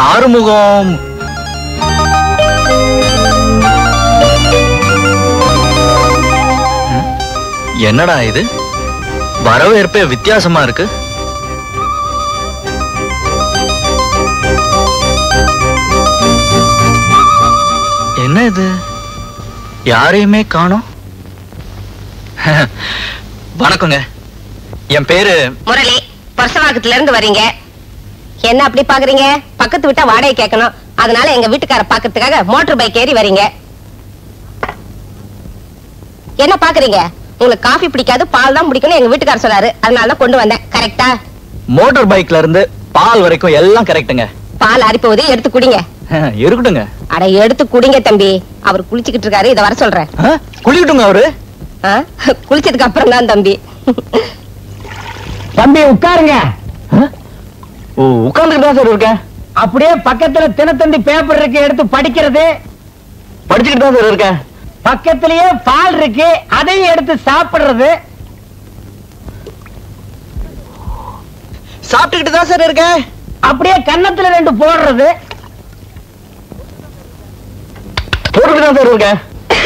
ஆறுமுகம் ம், என்னடா இது வரவேற்பே வித்தியாசமா இருக்கு என்ன இது யாரையுமே காணோம் வணக்கங்க என் பேரு முரளி பரசவாக்கத்துல இருந்து வர்றீங்க என்ன அப்படி பாக்குறீங்க பக்கத்து விட்டா வாடகை கேட்கணும் அதனால எங்க வீட்டுக்கார பாக்கிறதுக்காக மோட்டார் பைக் ஏறி வரீங்க என்ன பாக்குறீங்க உங்களுக்கு காஃபி பிடிக்காது பால் தான் பிடிக்கும்னு எங்க வீட்டுக்காரர் சொன்னாரு அதனால தான் கொண்டு வந்தேன் கரெக்டா மோட்டார் பைக்ல இருந்து பால் வரைக்கும் எல்லாம் கரெக்ட்டுங்க பால் அரிப்போது எடுத்து குடிங்க இருக்கட்டுங்க அட எடுத்து குடிங்க தம்பி அவர் குளிச்சுக்கிட்டு இருக்காரு இத வர சொல்றேன் ஆ, குளிக்கட்டுங்க அவரு ஆ? குளிச்சதுக்கு அப்புறம் தான் தம்பி தம்பி உட்காருங்க ஓ உட்கார்ந்துட்டு தான் சார் இருக்கேன் அப்படியே பக்கத்துல தினத்தந்தி பேப்பர் இருக்கு எடுத்து படிக்கிறது படிச்சுக்கிட்டு தான் சார் இருக்கேன் பக்கத்திலேயே பால் இருக்கு அதையும் எடுத்து சாப்பிடுறது சாப்பிட்டுக்கிட்டு தான் சார் இருக்கேன் அப்படியே கன்னத்துல ரெண்டு போடுறது போட்டுக்கிட்டு தான் சார் இருக்கேன்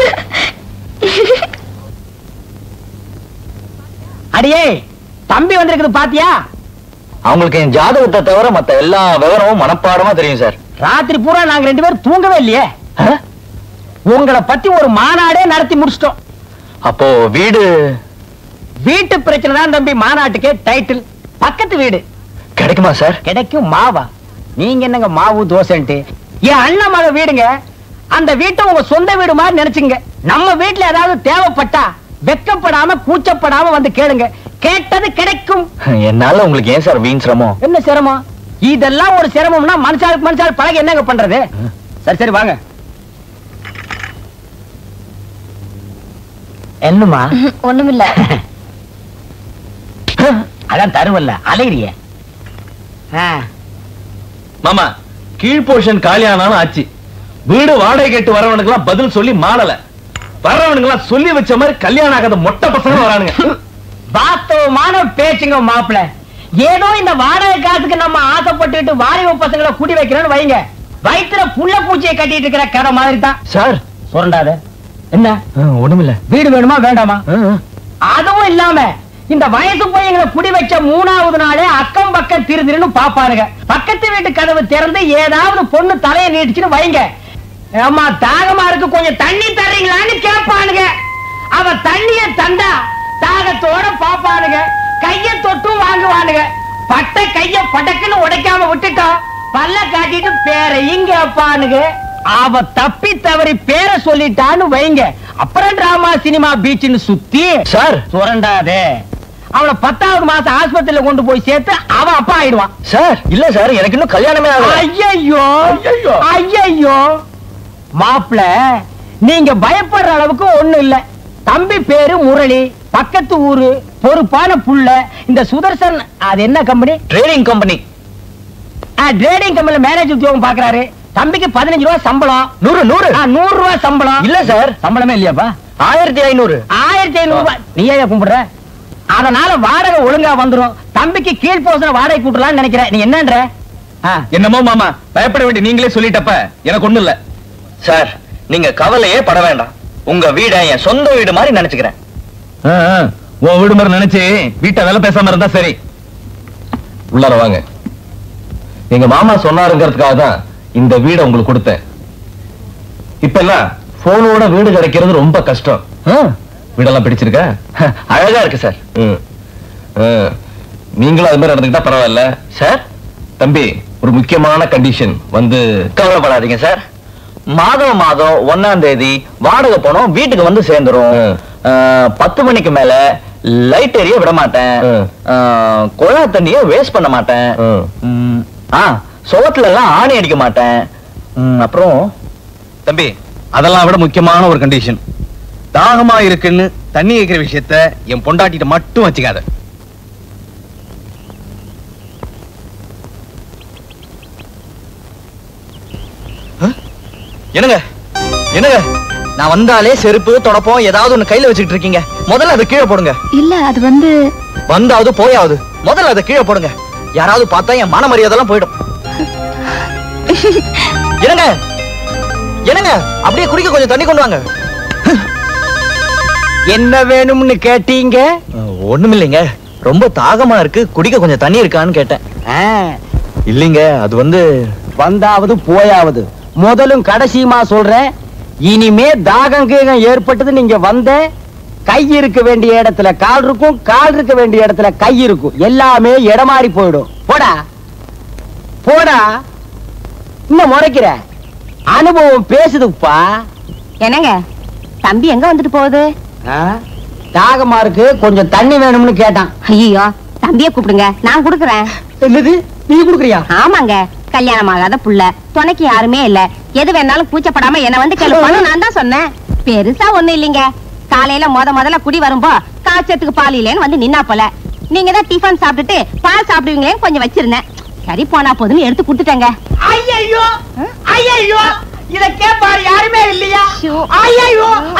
அடியே தம்பி வந்திருக்குது பாத்தியா அவங்களுக்கு என் ஜாதகத்தை தவிர மத்த எல்லா விவரமும் மனப்பாடமா தெரியும் சார் ராத்திரி பூரா நாங்க ரெண்டு பேரும் தூங்கவே இல்லையே ஆ? உங்களை பத்தி ஒரு மாநாடே நடத்தி முடிச்சிட்டோம் அப்போ வீடு வீட்டு பிரச்சனை தான் தம்பி மாநாட்டுக்கே டைட்டில் பக்கத்து வீடு கிடைக்குமா சார் கிடைக்கும் மாவா நீங்க என்னங்க மாவு தோசைன்ட்டு என் அண்ணன் மக வீடுங்க அந்த வீட்டை உங்க சொந்த வீடு மாதிரி நினைச்சுங்க நம்ம வீட்டுல ஏதாவது தேவைப்பட்டா வெக்கப்படாம கூச்சப்படாம வந்து கேளுங்க கேட்டது கிடைக்கும் என்னால உங்களுக்கு ஏன் சார் வீண் சிரமம் என்ன சிரமம் இதெல்லாம் ஒரு சிரமம்னா மனுஷாளுக்கு மனுஷாள் பழக என்னங்க பண்றது சரி சரி வாங்க என்னமா ஒண்ணுமில்ல அதான் தருவல்ல அலையிறிய மாமா கீழ் போர்ஷன் காலியானாலும் ஆச்சு வீடு வாடகை கேட்டு வரவனுக்கெல்லாம் பதில் சொல்லி மாறல வர்றவனுக்கெல்லாம் சொல்லி வச்ச மாதிரி கல்யாணம் ஆகாத மொட்டை பசங்க வரானுங்க வாஸ்தவமான பேச்சுங்க மாப்பிள ஏதோ இந்த வாடகை காசுக்கு நம்ம ஆசைப்பட்டுட்டு வாலிப பசங்களை குடி வைக்கிறோம்னு வைங்க வயிற்றுல புள்ள பூச்சியை கட்டிட்டு இருக்கிற கதை மாதிரி தான் சார் சுரண்டாத என்ன ஒண்ணுமில்ல வீடு வேணுமா வேண்டாமா அதுவும் இல்லாம இந்த வயசு பையங்களை குடி வச்ச மூணாவது நாளே அக்கம் பக்கம் திரு திருன்னு பாப்பாருங்க பக்கத்து வீட்டு கதவு திறந்து ஏதாவது பொண்ணு தலையை நீட்டுச்சுன்னு வைங்க ஏம்மா தாகமா இருக்கு கொஞ்சம் தண்ணி தர்றீங்களான்னு கேட்பானுங்க அவ தண்ணிய தந்தா தாகத்தோட பாப்பானுங்க கைய தொட்டும் வாங்குவானுங்க பட்ட கைய படக்குன்னு உடைக்காம விட்டுட்டோம் பல்ல காட்டிட்டு பேரையும் கேட்பானுங்க அவ தப்பி தவறி பேரை சொல்லிட்டான்னு வைங்க அப்புறம் டிராமா சினிமா பீச்னு சுத்தி சார் சுரண்டாதே அவளை பத்தாவது மாசம் ஆஸ்பத்திரியில கொண்டு போய் சேர்த்து அவன் அப்பா ஆயிடுவான் சார் இல்ல சார் எனக்கு இன்னும் கல்யாணமே ஆகல ஐயையோ ஐயையோ மாப்பிள நீங்க பயப்படுற அளவுக்கு ஒண்ணு இல்ல தம்பி பேரு முரளி பக்கத்து ஊரு பொறுப்பான புள்ள இந்த சுதர்சன் அது என்ன கம்பெனி ட்ரேடிங் கம்பெனி ட்ரேடிங் கம்பெனில மேனேஜ் உத்தியோகம் பாக்குறாரு தம்பிக்கு பதினஞ்சு ரூபாய் சம்பளம் நூறு நூறு ஆ, நூறு ரூபாய் சம்பளம் இல்ல சார் சம்பளமே இல்லையாப்பா ஆயிரத்தி ஐநூறு ஆயிரத்தி ஐநூறு ரூபாய் நீ ஏன் கும்பிடுற அதனால வாடகை ஒழுங்கா வந்துரும் தம்பிக்கு கீழ் போசன வாடகை கூட்டலாம்னு நினைக்கிறேன் நீ என்னன்ற ஆ, என்னமோ மாமா பயப்பட வேண்டிய நீங்களே சொல்லிட்டப்ப எனக்கு ஒண்ணு இல்ல சார் நீங்க கவலையே பட வேண்டாம் உங்க வீட என் சொந்த வீடு மாதிரி நினைச்சுக்கிறேன் ஆ, ஆ, உன் வீடு மாதிரி நினைச்சு வீட்டை வேலை பேசாம இருந்தா சரி உள்ளார வாங்க எங்க மாமா சொன்னாருங்கிறதுக்காக தான் இந்த வீடை உங்களுக்கு கொடுத்தேன் இப்ப எல்லாம் போனோட வீடு கிடைக்கிறது ரொம்ப கஷ்டம் ஆ, வீடெல்லாம் பிடிச்சிருக்கா அழகா இருக்கு சார் ம். ஆ, நீங்களும் அது மாதிரி நடந்துக்கிட்டா பரவாயில்ல சார் தம்பி ஒரு முக்கியமான கண்டிஷன் வந்து கவலைப்படாதீங்க சார் மாதம் மாதம் ஒன்னாம் தேதி வாடகை பணம் வீட்டுக்கு வந்து சேர்ந்துரும் ம். அஹ், பத்து மணிக்கு மேல லைட் எரிய விட மாட்டேன் ம். அஹ், குழா தண்ணிய வேஸ்ட் பண்ண மாட்டேன் ம். ம், ஆ சுவத்துல எல்லாம் ஆணி அடிக்க மாட்டேன் ம், அப்புறம் தம்பி அதெல்லாம் விட முக்கியமான ஒரு கண்டிஷன் தாகமா இருக்குன்னு தண்ணி வைக்கிற விஷயத்த என் பொண்டாட்டிட்ட மட்டும் வச்சுக்காத என்னங்க என்னங்க நான் வந்தாலே செருப்பு தொடப்பம் ஏதாவது ஒண்ணு கையில வச்சுக்கிட்டு இருக்கீங்க முதல்ல அதை கீழே போடுங்க இல்ல அது வந்து வந்தாவது போயாவது முதல்ல அதை கீழே போடுங்க யாராவது பார்த்தா என் மான மரியாதைலாம் போயிடும் என்னங்க என்னங்க அப்படியே குடிக்க கொஞ்சம் தண்ணி கொண்டு வாங்க என்ன வேணும்னு கேட்டீங்க ஒண்ணும் இல்லைங்க ரொம்ப தாகமா இருக்கு குடிக்க கொஞ்சம் தண்ணி இருக்கான்னு கேட்டேன் ஆ, இல்லைங்க அது வந்து வந்தாவது போயாவது முதலும் கடைசியுமா சொல்றேன் இனிமே தாகம் கீகம் ஏற்பட்டது நீங்க வந்த கை இருக்க வேண்டிய இடத்துல கால் இருக்கும் கால் இருக்க வேண்டிய இடத்துல கை இருக்கும் எல்லாமே இடமாறி போயிடும் போடா போடா இன்னும் முறைக்கிற அனுபவம் பேசுதுப்பா என்னங்க தம்பி எங்க வந்துட்டு போகுது ஆ? தாகமா இருக்கு கொஞ்சம் தண்ணி வேணும்னு கேட்டான் ஐயோ தம்பிய கூப்பிடுங்க நான் குடுக்குறேன் என்னது நீ குடுக்குறியா ஆமாங்க கல்யாணம் ஆகாத புள்ள துணைக்கு யாருமே இல்ல எது வேணாலும் கூச்சப்படாம என்ன வந்து கேளுப்பான்னு நான் தான் சொன்னேன் பெருசா ஒண்ணு இல்லைங்க காலையில முத முதல்ல குடி வரும்போ காய்ச்சத்துக்கு பால் இல்லைன்னு வந்து நின்னா போல நீங்க தான் டிஃபன் சாப்பிட்டுட்டு பால் சாப்பிடுவீங்களேன்னு கொஞ்சம் வச்சிருந்தேன் சரி போனா போதுன்னு எடுத்து கொடுத்துட்டேங்க ஐயோ ஐயோ இத கேப்பாரு யாருமே இல்லையா ஷோ. ஐயோ